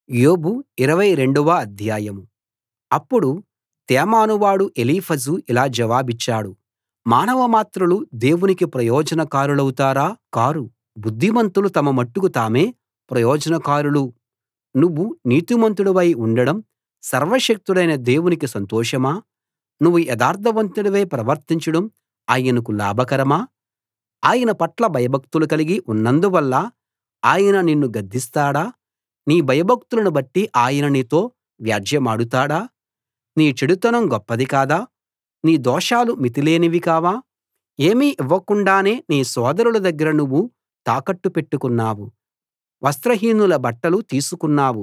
యోబు ఇరవై రెండవ అధ్యాయం అప్పుడు తేమానువాడు ఎలీఫజు ఇలా జవాబిచ్చాడు మానవమాత్రులు దేవునికి ప్రయోజనకారులౌతారా కారు బుద్ధిమంతులు తమ మట్టుకు తామే ప్రయోజనకారులు నువ్వు నీతిమంతుడివై ఉండడం సర్వశక్తుడైన దేవునికి సంతోషమా నువ్వు యథార్థవంతుడివై ప్రవర్తించడం ఆయనకు లాభకరమా ఆయన పట్ల భయభక్తులు కలిగి ఉన్నందువల్ల ఆయన నిన్ను గద్దిస్తాడా నీ భయభక్తులను బట్టి ఆయన నీతో వ్యాజ్యెమాడుతాడా నీ చెడుతనం గొప్పది కాదా నీ దోషాలు మితిలేనివి కావా ఏమీ ఇవ్వకుండానే నీ సోదరుల దగ్గర నువ్వు తాకట్టు పెట్టుకున్నావు వస్త్రహీనుల బట్టలు తీసుకున్నావు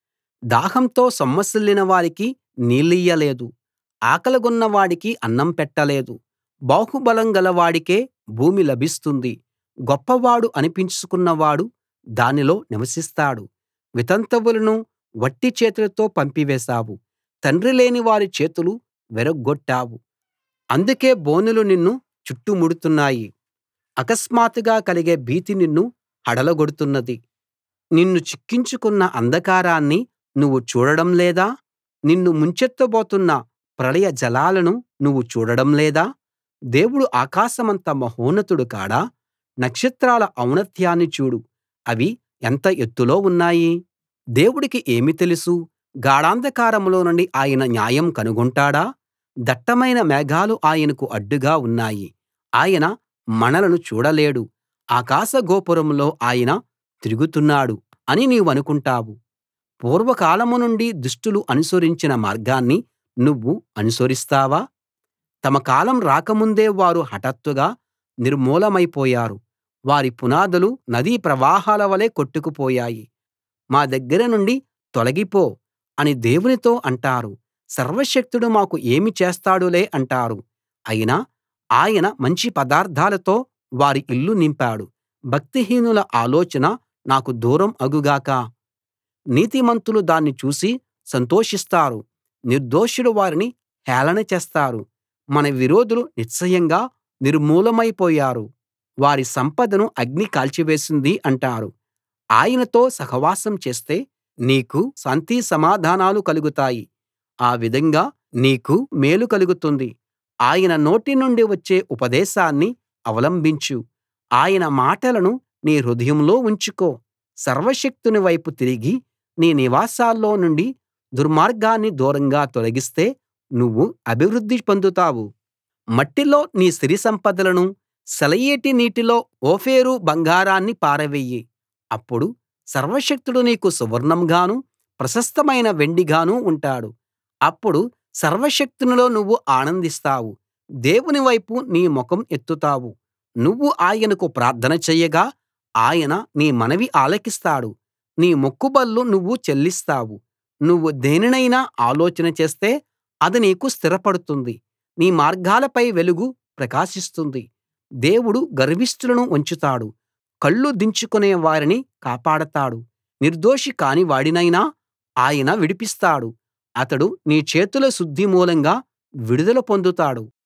దాహంతో సొమ్మసిల్లిన వారికి నీళ్లియ్యలేదు ఆకలిగొన్న వాడికి అన్నం పెట్టలేదు బాహుబలం గలవాడికే భూమి లభిస్తుంది గొప్పవాడు అనిపించుకున్నవాడు దానిలో నివసిస్తాడు వితంతువులను వట్టి చేతులతో పంపివేశావు తండ్రిలేని వారి చేతులు విరగ్గొట్టావు అందుకే బోనులు నిన్ను చుట్టుముడుతున్నాయి అకస్మాత్తుగా కలిగే భీతి నిన్ను హడలగొడుతున్నది నిన్ను చిక్కించుకున్న అంధకారాన్ని నువ్వు చూడడం లేదా నిన్ను ముంచెత్తబోతున్న ప్రళయ జలాలను నువ్వు చూడడం లేదా దేవుడు ఆకాశమంత మహోన్నతుడు కాడా నక్షత్రాల ఔన్నత్యాన్ని చూడు అవి ఎంత ఎత్తులో ఉన్నాయి దేవుడికి ఏమి తెలుసు గాఢాంధకారంలో నుండి ఆయన న్యాయం కనుగొంటాడా దట్టమైన మేఘాలు ఆయనకు అడ్డుగా ఉన్నాయి ఆయన మనలను చూడలేడు ఆకాశ గోపురంలో ఆయన తిరుగుతున్నాడు అని నీవనుకుంటావు పూర్వకాలం నుండి దుష్టులు అనుసరించిన మార్గాన్ని నువ్వు అనుసరిస్తావా తమ కాలం రాకముందే వారు హఠాత్తుగా నిర్మూలమైపోయారు వారి పునాదులు నదీ ప్రవాహాల వలె కొట్టుకుపోయాయి మా దగ్గర నుండి తొలగిపో అని దేవునితో అంటారు సర్వశక్తుడు మాకు ఏమి చేస్తాడులే అంటారు అయినా ఆయన మంచి పదార్థాలతో వారి ఇల్లు నింపాడు భక్తిహీనుల ఆలోచన నాకు దూరం అగు గాక నీతిమంతులు దాన్ని చూసి సంతోషిస్తారు నిర్దోషులు వారిని హేళన చేస్తారు మన విరోధులు నిశ్చయంగా నిర్మూలమైపోయారు వారి సంపదను అగ్ని కాల్చివేసింది అంటారు ఆయనతో సహవాసం చేస్తే నీకు శాంతి సమాధానాలు కలుగుతాయి ఆ విధంగా నీకు మేలు కలుగుతుంది ఆయన నోటి నుండి వచ్చే ఉపదేశాన్ని అవలంబించు ఆయన మాటలను నీ హృదయంలో ఉంచుకో సర్వశక్తుని వైపు తిరిగి నీ నివాసాల్లో నుండి దుర్మార్గాన్ని దూరంగా తొలగిస్తే నువ్వు అభివృద్ధి పొందుతావు మట్టిలో నీ సిరి సంపదలను సెలయేటి నీటిలో ఓఫీరు బంగారాన్ని పారవెయ్యి అప్పుడు సర్వశక్తుడు నీకు సువర్ణంగానూ ప్రశస్తమైన వెండిగానూ ఉంటాడు అప్పుడు సర్వశక్తునిలో నువ్వు ఆనందిస్తావు దేవుని వైపు నీ ముఖం ఎత్తుతావు నువ్వు ఆయనకు ప్రార్థన చెయ్యగా ఆయన నీ మనవి ఆలకిస్తాడు నీ మొక్కుబళ్ళు నువ్వు చెల్లిస్తావు నువ్వు దేనినైనా ఆలోచన చేస్తే అది నీకు స్థిరపడుతుంది నీ మార్గాలపై వెలుగు ప్రకాశిస్తుంది దేవుడు గర్విష్ఠులను వంచుతాడు కళ్ళు దించుకునే వారిని కాపాడతాడు నిర్దోషి కాని వాడినైనా ఆయన విడిపిస్తాడు అతడు నీ చేతుల శుద్ధి మూలంగా విడుదల పొందుతాడు